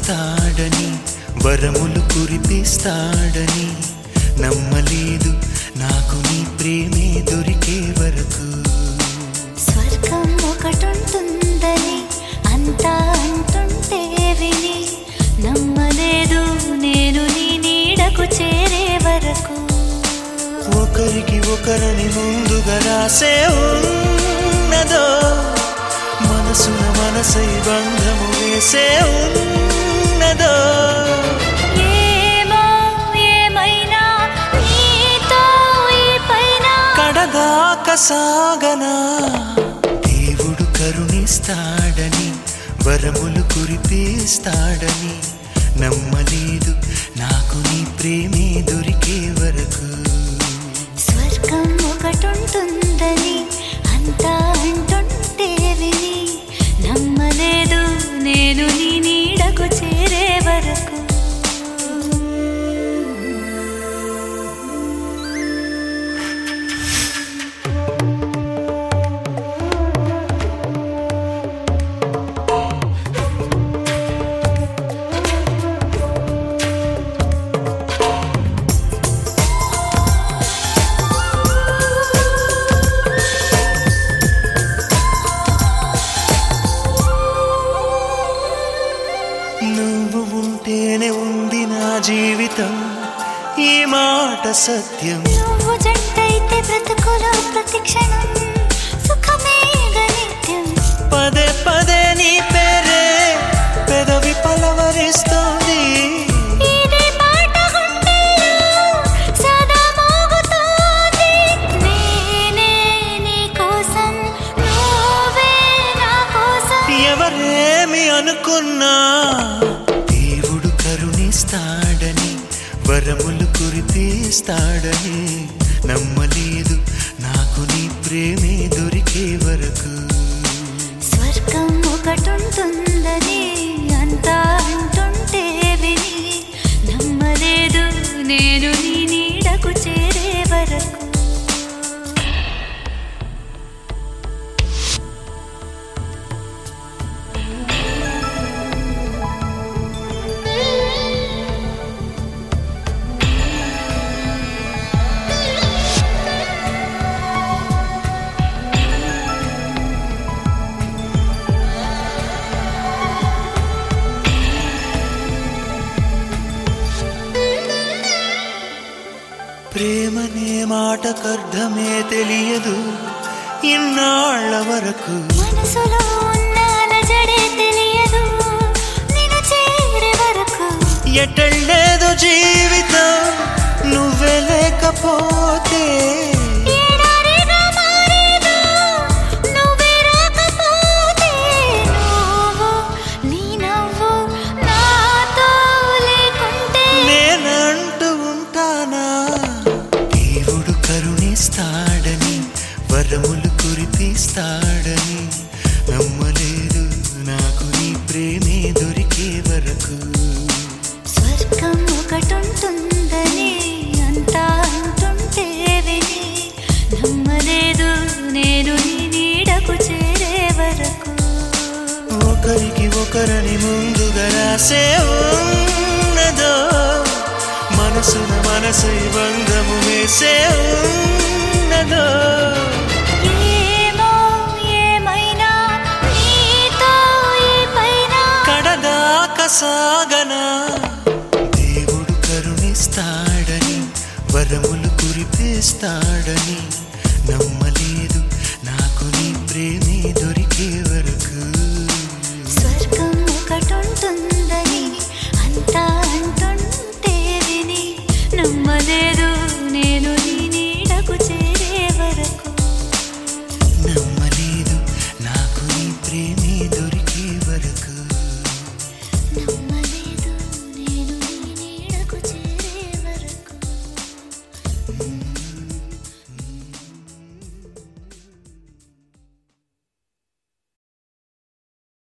కరుణిస్తాడని వరములు కురిపిస్తాడని నమ్మలేదు నాకు నీ ప్రేమే దొరికే వరకు స్వర్గం ఒకటుంటుందని అంతా అంటుంటే విని నమ్మలేదు నేను నీ నీడకు చేరే వరకు ఒకరికి ఒకరని ముందుగా రాసే ఉన్నదో మనసున మనసై బంధము వేసే ఉన్నదో ఏమో ఏమైనా నీతో ఈ పైన కడదాక సాగనా దేవుడు కరుణిస్తాడని వరములు కురిపిస్తాడని నమ్మలేదు నాకు నీ ప్రేమే దొరికే వరకు స్వర్గం ఒకటుంటుందని అంతా అంటుంటే విని నమ్మలేదు నేను నీ నీడకు చేరే వరకు నువ్వు ఉంటేనే ఉంది నా జీవితం ఈ మాట సత్యం నువ్వు జంటైతే బ్రతుకులో ప్రతి క్షణం సుఖమే నిత్యం పదే పదే నీ పేరే పెదవి పలవరిస్తోంది ఇదే పాట గుండెలో సదా మోగుతోంది నేనే నీ కోసం నువ్వే నా కోసం ఎవరేమి అనుకున్నా దేవుడు కరుణిస్తాడని వరములు కురిపిస్తాడని నమ్మలేదు నాకు నీ ప్రేమే దొరికే వరకు స్వర్గం ఒకటుంటుందని అంతా అంటుంటే విని నమ్మలేదు నేను నీ నీడకు చేరే వరకు ప్రేమనే మాటకర్థమే తెలియదు ఇన్నాళ్ల వరకు మనసులో ఉన్న అలజడే తెలియదు నిన్ను చేరే వరకు ఎటళ్ళేదు జీవితం నువ్వే లేకపోతే ఎడారిగా మారేదో నువ్వే రాకపోతే నువ్వు నీ నవ్వు నాతో లేకుంటే నేనంటూ ఉంటానా దేవుడు కరుణిస్తాడని వరములు కురిపిస్తాడని నమ్మలేదు నాకు నీ ప్రేమే దొరికే వరకు స్వర్గం ఒకటుంటుందని అంతా అంటుంటే విని నమ్మలేదు నేను నీ నీడకు చేరే వరకు ఒకరికి ఒకరని ముందుగా రాసే ఉన్నదో మనసున మనసై బంధము వేసే ఉన్నదో ఏమో ఏమైనా నీతో ఈ పైన కడదాక సాగనా దేవుడు కరుణిస్తాడని వరములు కురిపిస్తాడని నమ్మలేదు నాకు నీ ప్రేమే దొరికే వరకు